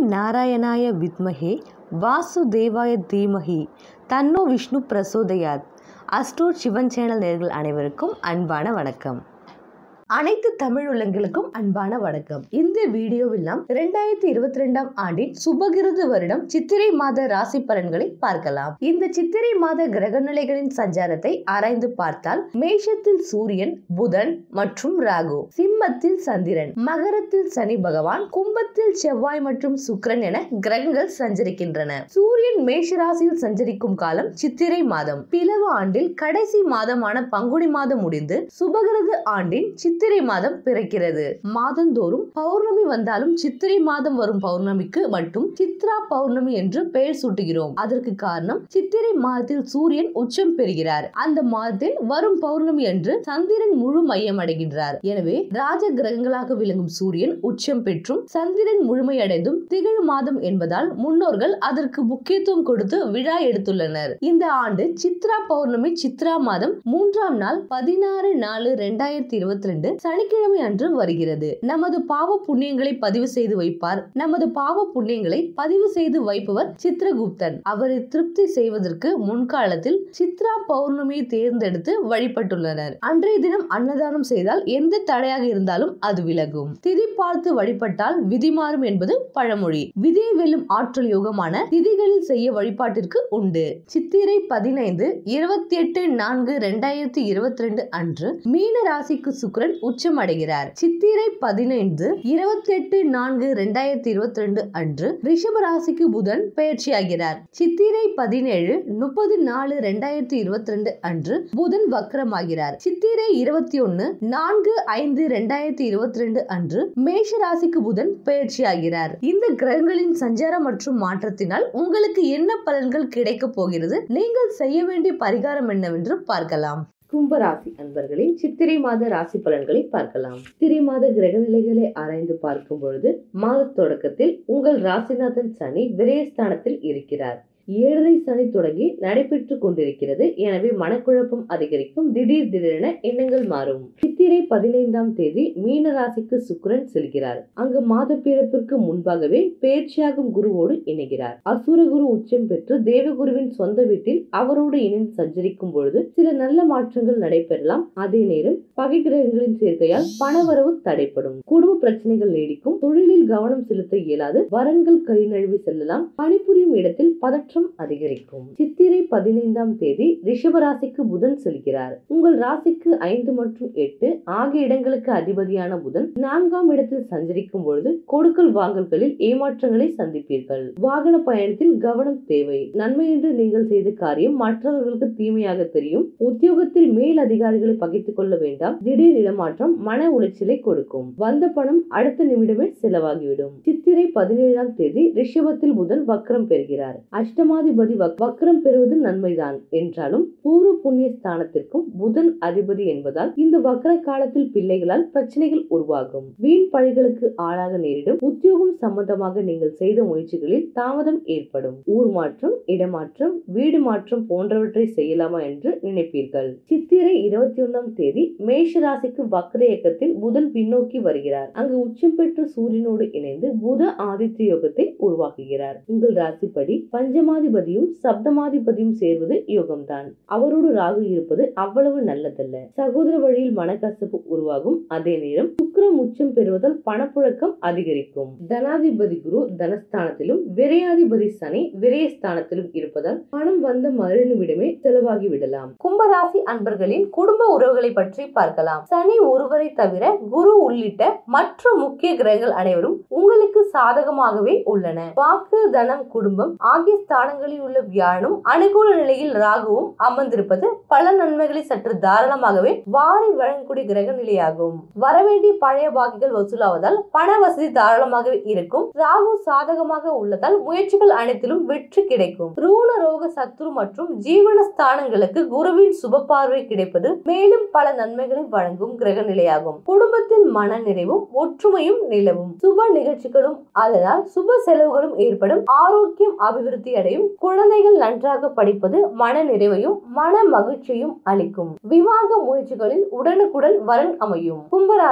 நாராயணாய வித்மஹே வாசுதேவாய தீமஹி தன்னோ விஷ்ணு பிரசோதயாத் அஸ்ட்ரோட் சிவன் சேனல் நேர்கள் அனைவருக்கும் அன்பான வணக்கம் அனைத்து தமிழ் உள்ளங்களுக்கும் அன்பான வணக்கம் இந்த வீடியோவில் நாம் இரண்டாயிரத்தி இருபத்தி ரெண்டாம் ஆண்டின் சுபகிருது வருடம் சித்திரை மாத ராசி பலன்களை பார்க்கலாம் இந்த சித்திரை மாத கிரக நிலைகளின் சஞ்சாரத்தை ஆராய்ந்து பார்த்தால் மேஷத்தில் சூரியன் புதன் மற்றும் ராகு சிம்மத்தில் சந்திரன் மகரத்தில் சனி பகவான் கும்பத்தில் செவ்வாய் மற்றும் சுக்கிரன் என கிரகங்கள் சஞ்சரிக்கின்றன சூரியன் மேஷ ராசியில் சஞ்சரிக்கும் காலம் சித்திரை மாதம் பிளவு ஆண்டில் கடைசி மாதமான பங்குனி மாதம் முடிந்து சுபகிருது ஆண்டின் சித்திரை மாதம் பிறக்கிறது மாதந்தோறும் பௌர்ணமி வந்தாலும் சித்திரை மாதம் வரும் பௌர்ணமிக்கு மட்டும் சித்ரா பௌர்ணமி என்று பெயர் சூட்டுகிறோம் அதற்கு காரணம் சித்திரை மாதத்தில் சூரியன் உச்சம் பெறுகிறார் அந்த மாதத்தில் வரும் பௌர்ணமி அன்று சந்திரன் முழு மையம் அடைகின்றார் எனவே ராஜ கிரகங்களாக விளங்கும் சூரியன் உச்சம் பெற்றும் சந்திரன் முழுமையடைந்தும் திகழ் மாதம் என்பதால் முன்னோர்கள் அதற்கு முக்கியத்துவம் கொடுத்து விழா எடுத்துள்ளனர் இந்த ஆண்டு சித்ரா பௌர்ணமி சித்ரா மாதம் மூன்றாம் நாள் பதினாறு நாலு ரெண்டாயிரத்தி இருபத்தி ரெண்டு சனிக்கிழமை அன்று வருகிறது நமது பாவ புண்ணியங்களை பதிவு செய்து வைப்பார் நமது பாவ புண்ணியங்களை பதிவு செய்து வைப்பவர் சித்திரகுப்தன் அவரை திருப்தி செய்வதற்கு முன்காலத்தில் சித்ரா பௌர்ணமியை தேர்ந்தெடுத்து வழிபட்டுள்ளனர் அன்றைய தினம் அன்னதானம் செய்தால் எந்த தடையாக இருந்தாலும் அது விலகும் திதி பார்த்து வழிபட்டால் விதி மாறும் என்பது பழமொழி விதியை வெல்லும் ஆற்றல் யோகமான திதிகளில் செய்ய வழிபாட்டிற்கு உண்டு சித்திரை பதினைந்து இருபத்தி எட்டு நான்கு ரெண்டாயிரத்தி இருபத்தி ரெண்டு அன்று மீன ராசிக்கு சுக்கிரன் உச்சம் அடைகிறார் சித்திரை பதினைந்து இருபத்தி எட்டு நான்கு ரெண்டாயிரத்தி இருபத்தி ரெண்டு அன்று ரிஷப ராசிக்கு புதன் பயிற்சியாகிறார் சித்திரை பதினேழு முப்பது நாலு ரெண்டாயிரத்தி இருபத்தி ரெண்டு அன்று புதன் வக்ரமாகிறார் சித்திரை இருபத்தி ஒன்னு நான்கு ஐந்து ரெண்டாயிரத்தி இருபத்தி ரெண்டு அன்று மேஷ ராசிக்கு புதன் பயிற்சியாகிறார் இந்த கிரகங்களின் சஞ்சாரம் மற்றும் மாற்றத்தினால் உங்களுக்கு என்ன பலன்கள் கிடைக்க போகிறது நீங்கள் செய்ய வேண்டிய பரிகாரம் என்னவென்று பார்க்கலாம் கும்பராசி அன்பர்களின் சித்திரை மாத ராசி பலன்களை பார்க்கலாம் சித்திரை மாத கிரக நிலைகளை ஆராய்ந்து பார்க்கும் பொழுது மாத தொடக்கத்தில் உங்கள் ராசிநாதன் சனி விரயஸ்தானத்தில் இருக்கிறார் ஏழரை சனி தொடங்கி நடைபெற்று கொண்டிருக்கிறது எனவே மனக்குழப்பம் அதிகரிக்கும் திடீர் திடீரென எண்ணங்கள் மாறும் சித்திரை பதினைந்தாம் தேதி மீன ராசிக்கு சுக்கிரன் செல்கிறார் அங்கு மாத பிறப்பிற்கு முன்பாகவே பேர்ச்சியாகும் குருவோடு இணைகிறார் அசுர குரு உச்சம் பெற்று தேவகுருவின் சொந்த வீட்டில் அவரோடு இணைந்து சஞ்சரிக்கும் பொழுது சில நல்ல மாற்றங்கள் நடைபெறலாம் அதே நேரம் பகை கிரகங்களின் சேர்க்கையால் பணவரவு தடைப்படும் குடும்ப பிரச்சனைகள் நீடிக்கும் தொழிலில் கவனம் செலுத்த இயலாது வரன்கள் கை நழுவி செல்லலாம் பணிபுரியும் இடத்தில் பதற்றம் மாற்றம் அதிகரிக்கும் சித்திரை பதினைந்தாம் தேதி ரிஷபராசிக்கு புதன் செல்கிறார் உங்கள் ராசிக்கு ஐந்து மற்றும் எட்டு ஆகிய இடங்களுக்கு அதிபதியான புதன் நான்காம் இடத்தில் சஞ்சரிக்கும் பொழுது கொடுக்கல் வாங்கல்களில் ஏமாற்றங்களை சந்திப்பீர்கள் வாகன பயணத்தில் கவனம் தேவை நன்மை என்று நீங்கள் செய்த காரியம் மற்றவர்களுக்கு தீமையாக தெரியும் உத்தியோகத்தில் மேல் அதிகாரிகளை பகிர்ந்து கொள்ள வேண்டாம் திடீர் இடமாற்றம் மன உளைச்சலை கொடுக்கும் வந்த பணம் அடுத்த நிமிடமே செலவாகிவிடும் சித்திரை பதினேழாம் தேதி ரிஷபத்தில் புதன் வக்ரம் பெறுகிறார் அஷ்டம அஷ்டமாதிபதி வக்ரம் பெறுவது நன்மைதான் என்றாலும் பூர்வ புண்ணிய ஸ்தானத்திற்கும் புதன் அதிபதி என்பதால் இந்த வக்ர காலத்தில் பிள்ளைகளால் பிரச்சனைகள் உருவாகும் வீண் பழிகளுக்கு ஆளாக நேரிடும் உத்தியோகம் சம்பந்தமாக நீங்கள் செய்த முயற்சிகளில் தாமதம் ஏற்படும் ஊர் மாற்றம் இடமாற்றம் வீடு மாற்றம் போன்றவற்றை செய்யலாமா என்று நினைப்பீர்கள் சித்திரை இருபத்தி ஒன்னாம் தேதி மேஷ ராசிக்கு வக்ர இயக்கத்தில் புதன் பின்னோக்கி வருகிறார் அங்கு உச்சம் பெற்ற சூரியனோடு இணைந்து புத ஆதித்ய யோகத்தை உருவாக்குகிறார் உங்கள் ராசிப்படி பஞ்சமா சப்தமாதிபதியும் சப்தமாதிபதியும் சேர்வது யோகம்தான் அவரோடு ராகு இருப்பது அவ்வளவு நல்லதல்ல சகோதர வழியில் மனக்கசப்பு உருவாகும் அதே நேரம் சுக்கரம் உச்சம் பெறுவதால் பணப்புழக்கம் அதிகரிக்கும் தனாதிபதி குரு தனஸ்தானத்திலும் விரையாதிபதி சனி விரயஸ்தானத்திலும் இருப்பதால் பணம் வந்த மறுநிமிடமே செலவாகி விடலாம் கும்பராசி அன்பர்களின் குடும்ப உறவுகளை பற்றி பார்க்கலாம் சனி ஒருவரை தவிர குரு உள்ளிட்ட மற்ற முக்கிய கிரகங்கள் அனைவரும் உங்களுக்கு சாதகமாகவே உள்ளன வாக்கு தனம் குடும்பம் ஆகிய ஸ்தானங்களில் உள்ள வியாழனும் அனுகூல நிலையில் ராகுவும் அமர்ந்திருப்பது பல நன்மைகளை சற்று தாராளமாகவே வாரி வழங்கக்கூடிய கிரக நிலையாகும் வரவேண்டிய பழைய பாக்கிகள் வசூலாவதால் பண வசதி தாராளமாகவே இருக்கும் ராகு சாதகமாக உள்ளதால் முயற்சிகள் அனைத்திலும் வெற்றி கிடைக்கும் ரூண ரோக சத்ரு மற்றும் ஜீவன ஸ்தானங்களுக்கு குருவின் சுப பார்வை கிடைப்பது மேலும் பல நன்மைகளை வழங்கும் கிரக நிலையாகும் குடும்பத்தில் மன நிறைவும் ஒற்றுமையும் நிலவும் சுப நிகழ்ச்சிகளும் அதனால் சுப செலவுகளும் ஏற்படும் ஆரோக்கியம் அபிவிருத்தி அடையும் குழந்தைகள் நன்றாக படிப்பது மன நிறைவையும் மன மகிழ்ச்சியும் அளிக்கும் விவாக முயற்சிகளில் உடனுக்குடன் வரன் அமையும் கும்பராசி அன்பர்கள்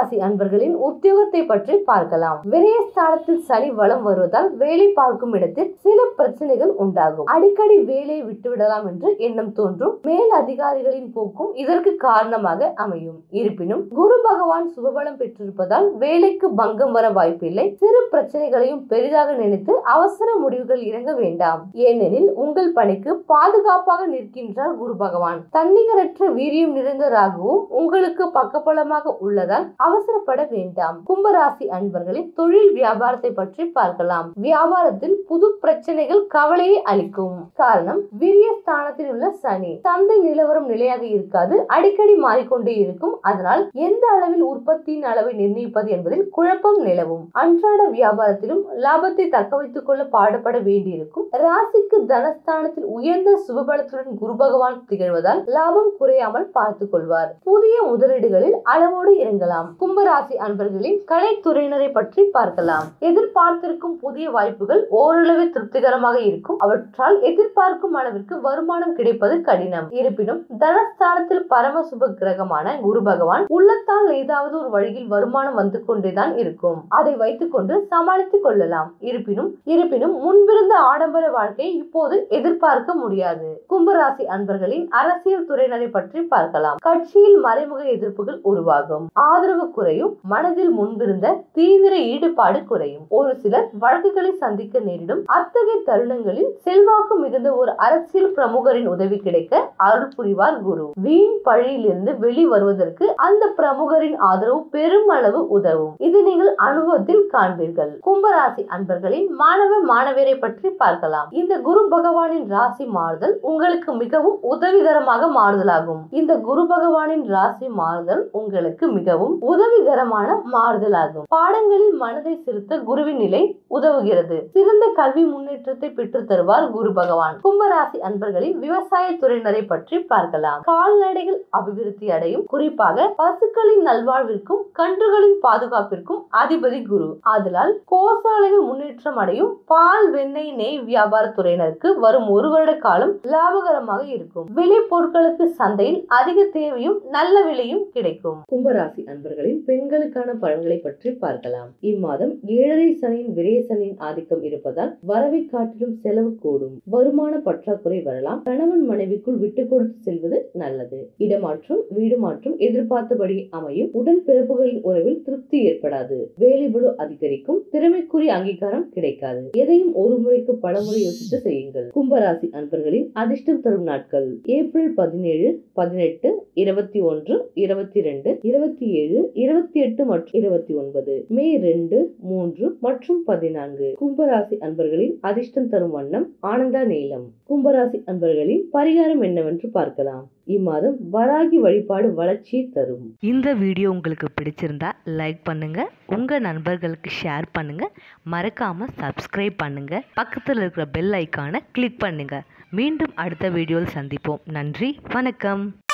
அன்பர்களின் உத்தியோகத்தை பற்றி பார்க்கலாம் விரயஸ்தானத்தில் சனி வளம் வருவதால் வேலை பார்க்கும் இடத்தில் சில பிரச்சனைகள் உண்டாகும் அடிக்கடி வேலையை விட்டுவிடலாம் என்று எண்ணம் தோன்றும் மேல் அதிகாரிகளின் போக்கும் இதற்கு காரணமாக அமையும் இருப்பினும் குரு பகவான் சுபபலம் பெற்றிருப்பதால் வேலைக்கு பங்கம் வர வாய்ப்பில்லை சிறு பிரச்சனைகளையும் பெரிதாக நினைத்து அவசர முடிவுகள் இறங்க வேண்டாம் ஏனெனில் உங்கள் பணிக்கு பாதுகாப்பாக நிற்கின்றார் குரு பகவான் தன்னிகரற்ற வீரியம் நிறைந்த ராகுவும் உங்களுக்கு பக்கபலமாக உள்ளதால் அவசரப்பட வேண்டாம் கும்பராசி அன்பர்களின் தொழில் வியாபாரத்தை பற்றி பார்க்கலாம் வியாபாரத்தில் புது பிரச்சனைகள் கவலையை அளிக்கும் காரணம் வீரிய ஸ்தானத்தில் உள்ள சனி சந்தை நிலவரம் நிலையாக இருக்காது அடிக்கடி மாறிக்கொண்டே இருக்கும் அதனால் எந்த அளவில் உற்பத்தியின் அளவை நிர்ணயிப்பது என்பதில் குழப்பம் நிலவும் அன்றாட வியாபாரத்திலும் லாபத்தை தக்க வைத்துக் கொள்ள பாடுபட வேண்டியிருக்கும் ராசிக்கு தனஸ்தானத்தில் உயர்ந்த சுபபலத்துடன் குரு பகவான் திகழ்வதால் லாபம் குறையாமல் பார்த்துக் கொள்வார் புதிய முதலீடுகளில் அளவோடு இறங்கலாம் கும்பராசி அன்பர்களின் கலைத்துறையினரை பற்றி பார்க்கலாம் எதிர்பார்த்திருக்கும் புதிய வாய்ப்புகள் ஓரளவு திருப்திகரமாக இருக்கும் அவற்றால் எதிர்பார்க்கும் அளவிற்கு வருமானம் கிடைப்பது கடினம் இருப்பினும் தனஸ்தானத்தில் பரம சுப கிரகமான குரு பகவான் உள்ளத்தால் ஏதாவது ஒரு வழியில் வருமானம் வந்து கொண்டேதான் இருக்கும் அதை வைத்துக் கொண்டு சமாளித்துக் கொள்ளலாம் இருப்பினும் இருப்பினும் முன்பிருந்த ஆடம்பர வாழ்க்கையை இப்போது எதிர்பார்க்க முடியாது கும்பராசி அன்பர்களின் அரசியல் துறையினரை பற்றி பார்க்கலாம் கட்சியில் மறைமுக எதிர்ப்புகள் உருவாகும் ஆதரவு குறையும் மனதில் முன்பிருந்த தீவிர ஈடுபாடு குறையும் ஒரு சிலர் வழக்குகளை சந்திக்க நேரிடும் அத்தகைய தருணங்களில் செல்வாக்கு மிகுந்த ஒரு அரசியல் பிரமுகரின் உதவி கிடைக்க அருள் புரிவார் குரு வீண் பழியிலிருந்து வெளி வருவதற்கு அந்த பிரமுகரின் ஆதரவு பெரும் அளவு உதவும் இது நீங்கள் அனுபவத்தில் காண்பீர்கள் கும்பராசி அன்பர்களின் மாணவ மாணவியரை பற்றி பார்க்கலாம் இந்த குரு பகவானின் ராசி மாறுதல் உங்களுக்கு மிகவும் உதவிகரமாக மாறுதலாகும் இந்த குரு பகவானின் ராசி மாறுதல் உங்களுக்கு மிகவும் உதவிகரமான மாறுதலாகும் பாடங்களில் மனதை செலுத்த குருவின் நிலை உதவுகிறது சிறந்த கல்வி முன்னேற்றத்தை பெற்று தருவார் குரு பகவான் கும்பராசி அன்பர்களின் விவசாய துறையினரை பற்றி பார்க்கலாம் கால்நடைகள் அபிவிருத்தி அடையும் குறிப்பாக பசுக்களின் நல்வாழ்விற்கும் கன்றுகளின் பாதுகாப்பிற்கும் அதிபதி குரு ஆதலால் கோசாலைகள் முன்னேற்றம் அடையும் பால் வெண்ணெய் நெய் வியாபார துறையினருக்கு வரும் ஒரு வருட காலம் லாபகரமாக இருக்கும் விலை பொருட்களுக்கு சந்தையில் அதிக தேவையும் நல்ல விலையும் கிடைக்கும் கும்பராசி அன்பர்களின் பெண்களுக்கான பலன்களை பற்றி பார்க்கலாம் இம்மாதம் ஏழரை சனியின் விரய சனியின் ஆதிக்கம் இருப்பதால் வரவை காட்டிலும் செலவு கூடும் வருமான பற்றாக்குறை வரலாம் கணவன் மனைவிக்குள் விட்டு கொடுத்து செல்வது நல்லது இடமாற்றம் வீடு மாற்றம் எதிர்பார்த்தபடி அமையும் உடன் பிறப்புகளின் உறவில் திருப்தி ஏற்படாது வேலை பளு அதிகரிக்கும் திறமைக்குரிய அங்கீகாரம் கிடைக்காது எதையும் ஒரு முறைக்கு பலமுறை யோசித்து செய்யுங்கள் கும்பராசி அன்பர்களின் அதிர்ஷ்டம் தரும் நாட்கள் ஏப்ரல் பதினேழு பதினெட்டு இருபத்தி ஒன்று இருபத்தி ரெண்டு இருபத்தி ஏழு இருபத்தி எட்டு மற்றும் இருபத்தி ஒன்பது மே ரெண்டு மூன்று மற்றும் பதினான்கு கும்பராசி அன்பர்களின் அதிர்ஷ்டம் தரும் வண்ணம் ஆனந்தா நீலம் கும்பராசி அன்பர்களின் பரிகாரம் என்னவென்று பார்க்கலாம் இம்மாதம் வராகி வழிபாடு வளர்ச்சியை தரும் இந்த வீடியோ உங்களுக்கு பிடிச்சிருந்தா லைக் பண்ணுங்க உங்க நண்பர்களுக்கு ஷேர் பண்ணுங்க மறக்காம சப்ஸ்கிரைப் பண்ணுங்க பக்கத்தில் இருக்கிற பெல் ஐக்கானை கிளிக் பண்ணுங்க மீண்டும் அடுத்த வீடியோவில் சந்திப்போம் நன்றி வணக்கம்